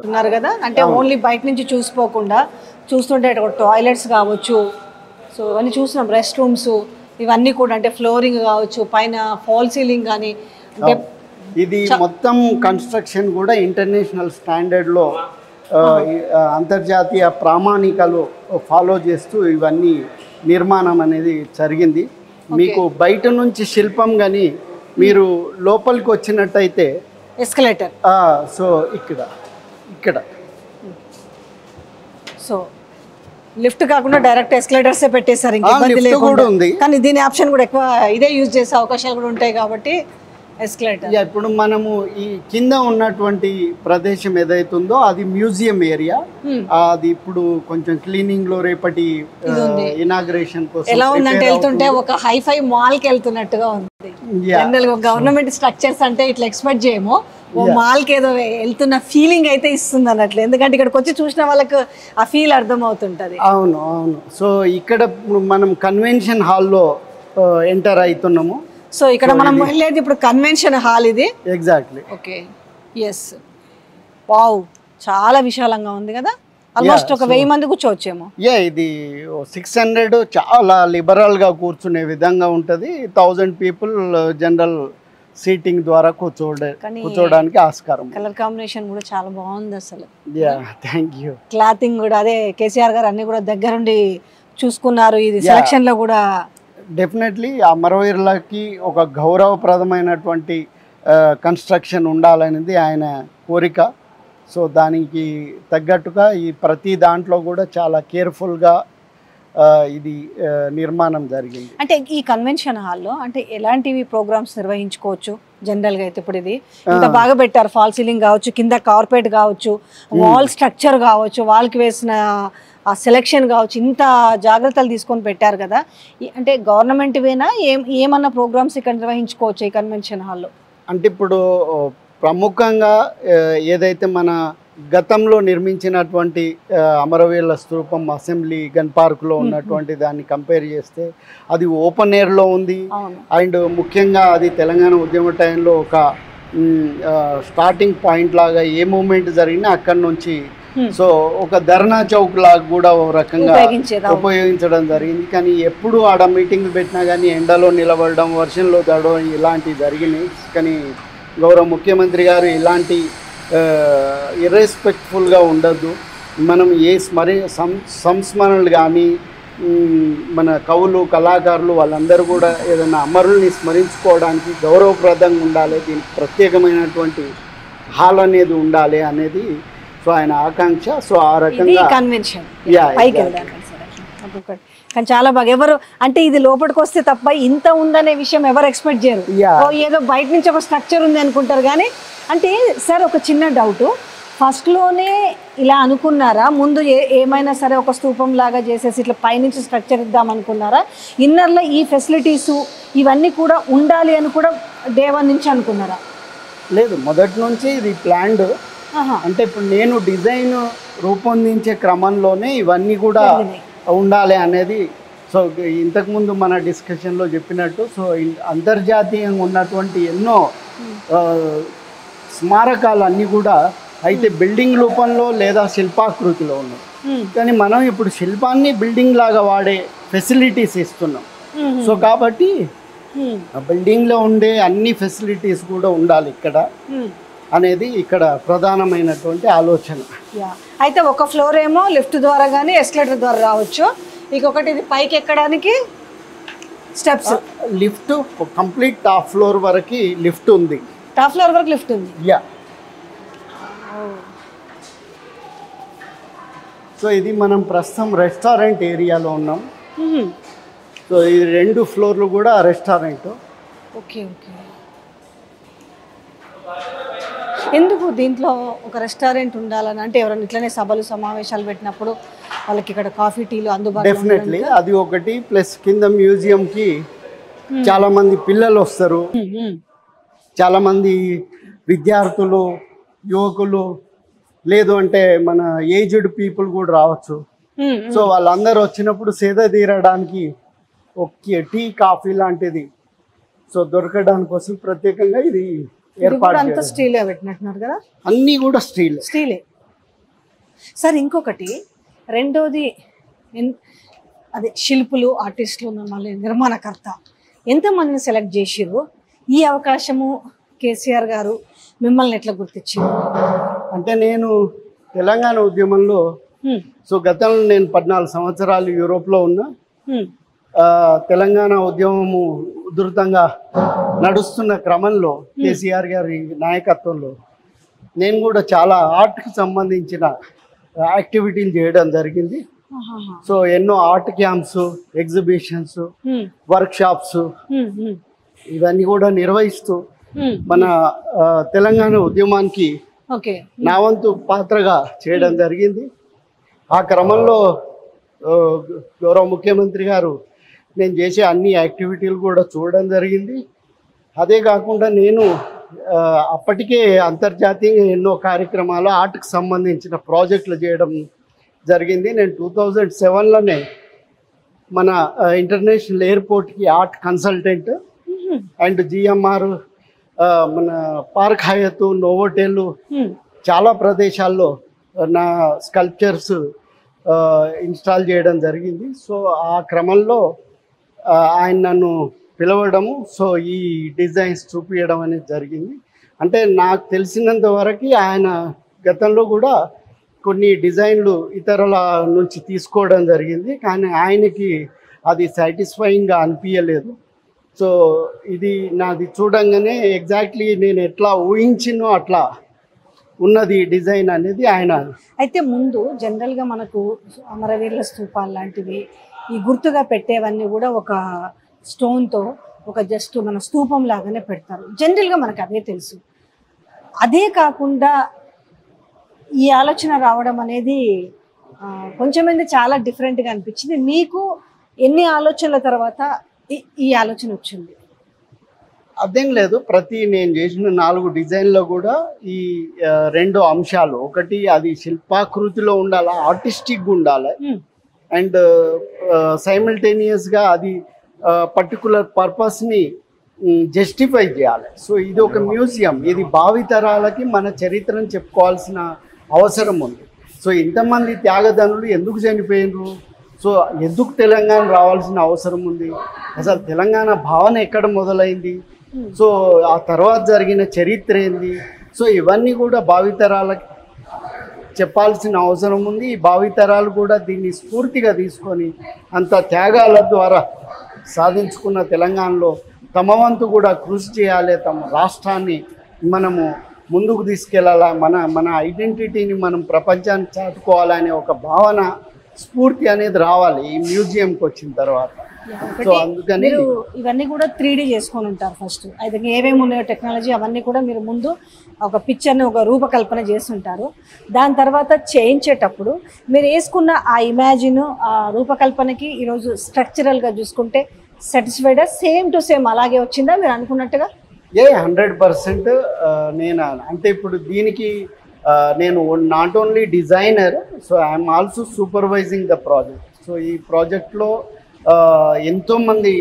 ఉన్నారు కదా అంటే ఓన్లీ బయట నుంచి చూసిపోకుండా చూస్తుంటే టాయిలెట్స్ కావచ్చు సో ఇవన్నీ చూస్తున్నాం రెస్ట్ రూమ్స్ ఇవన్నీ కూడా అంటే ఫ్లోరింగ్ కావచ్చు పైన ఫాల్ సీలింగ్ కానీ అంటే ఇది మొత్తం కన్స్ట్రక్షన్ కూడా ఇంటర్నేషనల్ స్టాండర్డ్లో ఆ, ఈ, ఆ, అంతర్జాతీయ ప్రామాణికలు ఫాలో చేస్తూ ఇవన్నీ నిర్మాణం అనేది జరిగింది మీకు బయట నుంచి శిల్పం కానీ మీరు లోపలికి వచ్చినట్టయితే ఎస్కలేటర్ ఆ, సో ఇక్కడ ఇక్కడ సో లిఫ్ట్ కాకుండా డైరెక్ట్ ఎస్కలేటర్సే పెట్టేశారు ఇంకా ఆ, ఇబ్బంది lift లేకుండా కూడా ఉంది. కానీ దీని ఆప్షన్ కూడా ఎక్కువ ఇదే యూజ్ చేసే అవకాశాలు కూడా ఉంటాయి కాబట్టి ఎస్కలేటర్ యా, ఇప్పుడు మనము ఈ కింద ఉన్నటువంటి ప్రదేశం ఏదైతుందో అది మ్యూజియం ఏరియా అది ఇప్పుడు కొంచెం క్లీనింగ్ లో రేపటి ఇనాగ్రేషన్ కోసం ఎలా ఉందంటే prepare వెళ్తుంటే ఒక హైఫై మాల్ కి వెళ్తున్నట్టుగా ఉంది Yeah. జనరల్ గా గవర్నమెంట్ స్ట్రక్చర్స్ అంటే ఇట్లా ఎక్స్పెక్ట్ చేయము ఓ మాల్ కి ఏదో వెళ్తున్న ఫీలింగ్ అయితే ఇస్తుంది అన్నట్లు ఎందుకంటే ఇక్కడికి వచ్చి చూసిన వాళ్ళకి ఆ ఫీల్ అర్థం అవుతుంటది అవును అవును సో ఇక్కడ ఇప్పుడు మనం కన్వెన్షన్ హాల్లో ఎంటర్ అవుతున్నాము సో ఇక్కడ మనం వెళ్ళేది ఇప్పుడు కన్వెన్షన్ హాల్ ఇది ఎగ్జాక్ట్లీ ఓకే ఎస్ వావ్ చాలా విశాలంగా ఉంది కదా ఆల్మోస్ట్ ఒక వెయ్యి మంది కూర్చోవచ్చేమో యా ఇది సిక్స్ హండ్రెడ్ చాలా లిబరల్గా కూర్చునే విధంగా ఉంటుంది థౌజండ్ పీపుల్ జనరల్ సీటింగ్ ద్వారా కూర్చోడే కానీ- కూర్చోవడానికి ఆస్కారం కలర్ కాంబినేషన్ కూడా చాలా బాగుంది అసలు యా థ్యాంక్ యూ క్లాతింగ్ కూడా అదే కేసీఆర్ గారు అన్ని కూడా దగ్గరుండి చూసుకున్నారు ఇది సెలక్షన్ లో కూడా డెఫినెట్లీ అమరవీరులకి ఒక గౌరవప్రదమైనటువంటి కన్స్ట్రక్షన్ ఉండాలనేది ఆయన కోరిక సో దానికి తగ్గట్టుగా ఈ ప్రతి దాంట్లో కూడా చాలా కేర్ఫుల్గా ఇది ఆ, నిర్మాణం జరిగింది అంటే ఈ కన్వెన్షన్ హాల్లో అంటే ఎలాంటివి ప్రోగ్రామ్స్ నిర్వహించుకోవచ్చు జనరల్ గా అయితే ఇప్పుడు ఇది ఇంత బాగా పెట్టారు ఫాల్ సీలింగ్ కావచ్చు కింద కార్పెట్ కావచ్చు వాల్ స్ట్రక్చర్ కావచ్చు వాల్కి వేసిన ఆ సెలెక్షన్ కావచ్చు ఇంత జాగ్రత్తలు తీసుకొని పెట్టారు కదా ఈ- అంటే గవర్నమెంట్ వేనా ఏం ఏమన్నా ప్రోగ్రామ్స్ ఇక్కడ నిర్వహించుకోవచ్చు ఈ కన్వెన్షన్ హాల్లో అంటే ఇప్పుడు ఓ, ప్రముఖంగా ఆ, ఏదైతే మన గతంలో నిర్మించినటువంటి ఆ, అమరవీరుల స్తూపం అసెంబ్లీ గన్ పార్క్లో ఉన్నటువంటి దాన్ని కంపేర్ చేస్తే అది ఓపెన్ ఎయిర్లో ఉంది అవును అండ్ ముఖ్యంగా అది తెలంగాణ ఉద్యమ టైంలో ఒక మ్, ఆ, స్టార్టింగ్ పాయింట్ లాగా ఏ మూమెంట్ జరిగినా అక్కడి నుంచి Hmm. సో ఒక ధర్నా చౌక్ లాగా కూడా ఓ రకంగా ఉపయోగించేది అవును. ఉపయోగించడం జరిగింది కానీ ఎప్పుడు ఆడ మీటింగ్ పెట్టినా కానీ ఎండలో నిలబడడం వర్షంలో తడవడం ఇలాంటివి జరిగినాయి కానీ గౌరవ ముఖ్యమంత్రి గారు ఇలాంటి ఇర్రెస్పెక్ట్ఫుల్గా ఉండద్దు మనం ఏ స్మరి సం సంస్మరణలు కానీ మ్, మన కవులు కళాకారులు వాళ్ళందరూ కూడా ఏదైనా అమరుల్ని స్మరించుకోవడానికి గౌరవప్రదంగా ఉండాలి దీనికి ప్రత్యేకమైనటువంటి హాల్ అనేది ఉండాలి అనేది సో ఆయన ఆకాంక్ష సో ఆ ఇది రకంగా కన్వెన్షన్ యా పైకి వెళ్దాం సరే. ఒక్కొక్కటి. కానీ చాలా బాగా ఎవరు అంటే ఇది లోపలికి వస్తే తప్ప ఇంత ఉందనే విషయం ఎవరు ఎక్స్పెక్ట్ చేయరు Yeah. ఓ ఏదో బయట నుంచి ఒక స్ట్రక్చర్ ఉంది అనుకుంటారు కానీ అంటే సార్ ఒక చిన్న డౌట్ ఫస్ట్లోనే ఇలా అనుకున్నారా ముందు ఏ ఏమైనా సరే ఒక స్తూపం లాగా చేసేసి ఇట్లా పైనుంచి స్ట్రక్చర్ ఇద్దాం అనుకున్నారా ఇన్నర్లో ఈ ఫెసిలిటీస్ ఇవన్నీ కూడా ఉండాలి అని కూడా డే వన్ నుంచి అనుకున్నారా లేదు మొదటి నుంచి ఇది ప్లాన్డ్ ఆహా. అంటే ఇప్పుడు నేను డిజైన్ రూపొందించే క్రమంలోనే ఇవన్నీ కూడా జరిగినాయి. ఉండాలి అనేది సో ఇంతకుముందు మన డిస్కషన్లో చెప్పినట్టు సో ఇన్- అంతర్జాతీయంగా ఉన్నటువంటి ఎన్నో ఆ, స్మారకాలు అన్నీ కూడా అయితే బిల్డింగ్ రూపంలో లేదా శిల్పాకృతిలో ఉన్నాయి Hmm. కానీ మనం ఇప్పుడు శిల్పాన్ని బిల్డింగ్ లాగా వాడే ఫెసిలిటీస్ ఇస్తున్నాం Hmm. సో కాబట్టి Hmm. ఆ బిల్డింగ్లో ఉండే అన్ని ఫెసిలిటీస్ కూడా ఉండాలి ఇక్కడ Hmm. అనేది ఇక్కడ ప్రధానమైనటువంటి ఆలోచన యా అయితే ఒక ఫ్లోర్ ఏమో లిఫ్ట్ ద్వారా కానీ ఎస్కలేటర్ ద్వారా రావచ్చు ఇంకొకటి ఇది పైకి ఎక్కడానికి steps lift complete top floor వరకు లిఫ్ట్ ఉంది టాప్ ఫ్లోర్ వరకు లిఫ్ట్ ఉంది యా సో ఇది మనం ప్రస్తుతం రెస్టారెంట్ ఏరియాలో ఉన్నాం సో ఈ రెండు ఫ్లోర్లు కూడా రెస్టారెంట్ ఓకే ఓకే ఎందుకు దీంట్లో ఒక రెస్టారెంట్ ఉండాలని అంటే ఎవరైనా ఇట్లనే సభలు సమావేశాలు పెట్టినప్పుడు వాళ్ళకి ఇక్కడ కాఫీ టీలు అందుబాటులో డెఫినెట్లీ అది ఒకటి ప్లస్ కింద మ్యూజియంకి చాలా మంది పిల్లలు వస్తారు ఉండడం. చాలా మంది విద్యార్థులు యువకులు లేదు అంటే మన ఏజ్డ్ పీపుల్ కూడా రావచ్చు మ్మ్, మ్మ్. సో వాళ్ళందరూ వచ్చినప్పుడు సేద తీరడానికి ఒక టీ కాఫీ లాంటిది సో దొరకడానికి కోసం ప్రత్యేకంగా ఇది ఇది కూడా ఏర్పాటు అంతా చేయడం. స్టీలే పెట్టినట్టున్నారు కదా అన్నీ కూడా స్టీల్ స్టీలే సార్ ఇంకొకటి రెండోది ఎన్- అదే శిల్పులు ఆర్టిస్టులు మళ్ళీ నిర్మాణకర్త ఎంతమందిని సెలెక్ట్ చేసిర్రు ఈ అవకాశము కేసీఆర్ గారు మిమ్మల్ని ఎట్లా గుర్తించారు అంటే నేను తెలంగాణ ఉద్యమంలో సో గతంలో నేను పద్నాలుగు సంవత్సరాలు యూరోప్లో ఉన్నా ఆ, తెలంగాణ ఉద్యమము ఉధృతంగా నడుస్తున్న క్రమంలో కేసీఆర్ గారి నాయకత్వంలో నేను కూడా చాలా ఆర్ట్కి సంబంధించిన యాక్టివిటీలు చేయడం జరిగింది సో ఎన్నో art camps exhibitions workshops ఇవన్నీ కూడా నిర్వహిస్తూ మన ఆ, తెలంగాణ ఉద్యమానికి ఓకే నా వంతు పాత్రగా చేయడం జరిగింది ఆ క్రమంలో ఆ, గౌరవ ముఖ్యమంత్రి గారు నేను చేసే అన్ని యాక్టివిటీలు కూడా చూడడం జరిగింది అదే కాకుండా నేను ఆ, అప్పటికే అంతర్జాతీయంగా ఎన్నో కార్యక్రమాలు ఆర్ట్కి సంబంధించిన ప్రాజెక్టులు చేయడం జరిగింది నేను టూ థౌజండ్ సెవెన్లోనే మన ఆ, ఇంటర్నేషనల్ ఎయిర్పోర్ట్కి ఆర్ట్ కన్సల్టెంట్ అండ్ జిఎంఆర్ మన పార్క్ హయత్ నోవోటెల్ చాలా ప్రదేశాల్లో నా స్కల్ప్చర్స్ ఇన్స్టాల్ చేయడం జరిగింది సో ఆ క్రమంలో ఆ, ఆయన నన్ను పిలవడము సో ఈ డిజైన్స్ చూపించడం అనేది జరిగింది అంటే నాకు తెలిసినంత వరకు ఆయన గతంలో కూడా కొన్ని డిజైన్లు ఇతరుల నుంచి తీసుకోవడం జరిగింది కానీ ఆయనకి అది సాటిస్ఫైయింగ్గా అనిపించలేదు సో ఇది నాది చూడంగానే ఎగ్జాక్ట్లీ నేను ఎట్లా ఊహించినో అట్లా ఉన్నది డిజైన్ అనేది ఆయన అయితే ముందు జనరల్గా మనకు అమరవీరుల స్తూపాలు లాంటివి ఈ గుర్తుగా పెట్టేవన్నీ కూడా ఒక స్టోన్తో ఒక జస్ట్ మన స్తూపం లాగానే పెడతారు జనరల్గా మనకు అదే తెలుసు అదే కాకుండా ఈ ఆలోచన రావడం అనేది ఆ, కొంచెం ఏంది చాలా డిఫరెంట్గా అనిపించింది మీకు ఎన్ని ఆలోచనల తర్వాత ఈ- ఈ ఆలోచన వచ్చింది అదేం లేదు ప్రతి నేను చేసిన నాలుగు డిజైన్లో కూడా ఈ ఆ, రెండు అంశాలు ఒకటి అది శిల్పాకృతిలో ఉండాలి ఆర్టిస్టిక్గా ఉండాలి Hmm. అండ్ సైమిల్టేనియస్గా అది పర్టికులర్ పర్పస్ని జస్టిఫై చేయాలి సో ఇది ఒక మ్యూజియం ఇది భావితరాలకి మన చరిత్రను చెప్పుకోవాల్సిన అవసరం ఉంది సో ఇంతమంది త్యాగదనులు ఎందుకు చనిపోయినరు సో ఎందుకు తెలంగాణ రావాల్సిన అవసరం ఉంది అసలు తెలంగాణ భావన ఎక్కడ మొదలైంది సో ఆ తర్వాత జరిగిన చరిత్ర ఏంది సో ఇవన్నీ కూడా భావితరాలకి చెప్పాల్సిన అవసరం ఉంది ఈ భావితరాలు కూడా దీన్ని స్ఫూర్తిగా తీసుకొని అంత త్యాగాల ద్వారా సాధించుకున్న తెలంగాణలో తమ వంతు కూడా కృషి చేయాలి తమ రాష్ట్రాన్ని మనము ముందుకు తీసుకెళ్ళాలా మన మన ఐడెంటిటీని మనం ప్రపంచానికి చాటుకోవాలనే ఒక భావన స్ఫూర్తి అనేది రావాలి ఈ మ్యూజియంకి వచ్చిన తర్వాత సో అందుకని మీరు ఇవన్నీ కూడా త్రీ డి చేసుకొని ఉంటారు ఫస్ట్ అయితే ఏమేమి ఉన్నాయో టెక్నాలజీ అవన్నీ కూడా మీరు ముందు ఒక పిక్చర్ని ఒక రూపకల్పన చేస్తుంటారు దాని తర్వాత చేయించేటప్పుడు మీరు వేసుకున్న ఆ ఇమాజిన్ ఆ రూపకల్పనకి ఈరోజు స్ట్రక్చరల్గా చూసుకుంటే సాటిస్ఫైడా సేమ్ టు సేమ్ అలాగే వచ్చిందా మీరు అనుకున్నట్టుగా ఏ హండ్రెడ్ పర్సెంట్ నేను అంటే ఇప్పుడు దీనికి ఆ, నేను not only designer so I'm also supervising the project so ఈ ప్రాజెక్ట్లో ఎంతోమంది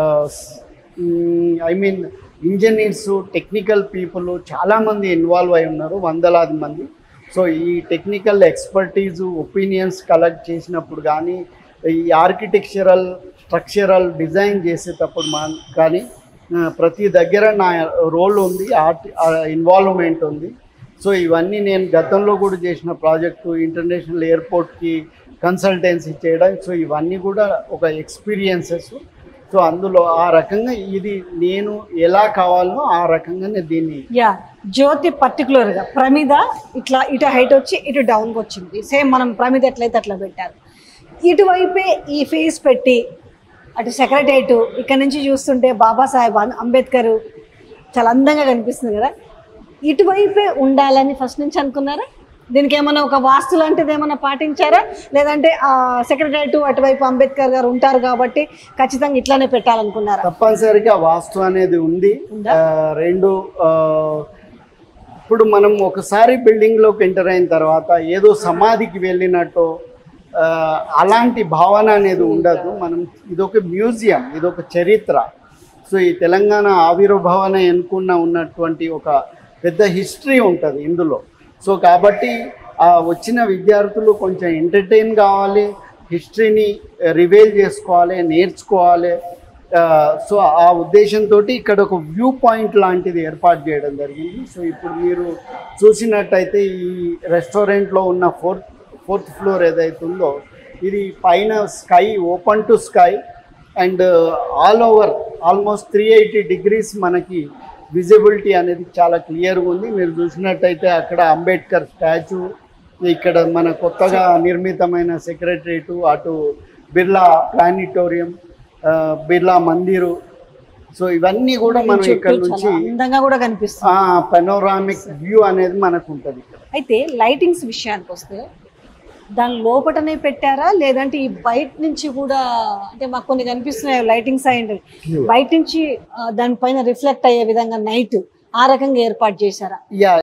I mean engineers technical people చాలామంది ఇన్వాల్వ్ అయి ఉన్నారు వందలాది మంది సో ఈ టెక్నికల్ ఎక్స్పర్టీజ్ ఒపీనియన్స్ కలెక్ట్ చేసినప్పుడు కానీ ఈ ఆర్కిటెక్చరల్ స్ట్రక్చరల్ డిజైన్ చేసేటప్పుడు మా కానీ ఆ, ప్రతి దగ్గర నా రోల్ ఉంది ఆర్ట్ ఇన్వాల్వ్మెంట్ ఉంది సో ఇవన్నీ నేను గతంలో కూడా చేసిన ప్రాజెక్టు ఇంటర్నేషనల్ ఎయిర్పోర్ట్కి కన్సల్టెన్సీ చేయడం సో ఇవన్నీ కూడా ఒక ఎక్స్పీరియన్సెస్ సో అందులో ఆ రకంగా ఇది నేను ఎలా కావాలో ఆ రకంగానే దీన్ని యా జ్యోతి పర్టికులర్గా ప్రమిద ఇట్లా ఇటు హైట్ వచ్చి ఇటు డౌన్కి వచ్చింది సేమ్ మనం ప్రమిద ఎట్లయితే అట్లా పెట్టారు ఇటువైపే ఈ ఫేస్ పెట్టి అటు సెక్రటేరియట్ ఇక్కడ నుంచి చూస్తుంటే బాబాసాహెబ్ అం- అంబేద్కర్ చాలా అందంగా కనిపిస్తుంది కదా ఇటువైపే ఉండాలని ఫస్ట్ నుంచి అనుకున్నారా దీనికి ఏమైనా ఒక వాస్తు లాంటిది ఏమైనా పాటించారా లేదంటే ఆ సెక్రటేరియట్ అటువైపు అంబేద్కర్ గారు ఉంటారు కాబట్టి ఖచ్చితంగా ఇట్లానే పెట్టాలనుకున్నారా తప్పనిసరిగా వాస్తు అనేది ఉంది ఉందా? ఆ, రెండు ఆ, ఇప్పుడు మనం ఒకసారి బిల్డింగ్లోకి ఎంటర్ అయిన తర్వాత ఏదో సమాధికి వెళ్ళినట్టు ఆ, అలాంటి భావన అనేది ఉండదు మనం ఇదొక మ్యూజియం ఇదొక చరిత్ర సో ఈ తెలంగాణ ఆవిర్భావన ఎన్నుకున్న ఉన్నటువంటి ఒక పెద్ద హిస్టరీ ఉంటుంది ఇందులో సో కాబట్టి ఆ వచ్చిన విద్యార్థులు కొంచెం ఎంటర్టైన్ కావాలి హిస్టరీని రివైల్ చేసుకోవాలి నేర్చుకోవాలి ఆ, సో ఆ ఉద్దేశంతో ఇక్కడ ఒక వ్యూ పాయింట్ లాంటిది ఏర్పాటు చేయడం జరిగింది సో ఇప్పుడు మీరు చూసినట్టయితే ఈ రెస్టారెంట్లో ఉన్న ఫోర్త్ ఫోర్త్ ఫ్లోర్ ఏదైతే ఉందో ఇది పైన sky open to sky and all over almost three eighty degrees మనకి విజిబిలిటీ అనేది చాలా క్లియర్గా ఉంది మీరు చూసినట్టయితే అక్కడ అంబేద్కర్ స్టాచ్యూ ఇక్కడ మన కొత్తగా నిర్మితమైన సెక్రటరేటు అటు బిర్లా ప్లానిటోరియం ఆ, బిర్లా మందిరు సో ఇవన్నీ కూడా మనం చుట్టూ ఇక్కడ నుంచి చాలా అందంగా కూడా కనిపిస్తుంది పెనోరామిక్ వ్యూ అనేది మనకు ఉంటుంది ఇక్కడ అయితే లైటింగ్స్ విషయానికి వస్తే దాని లోపటనే పెట్టారా లేదంటే ఈ బయట నుంచి కూడా అంటే మాకు కొన్ని కనిపిస్తున్నాయి లైటింగ్స్ అయ్యండి బయట నుంచి ఆ, దానిపైన రిఫ్లెక్ట్ అయ్యే విధంగా నైట్ ఆ రకంగా ఏర్పాటు చేశారా యా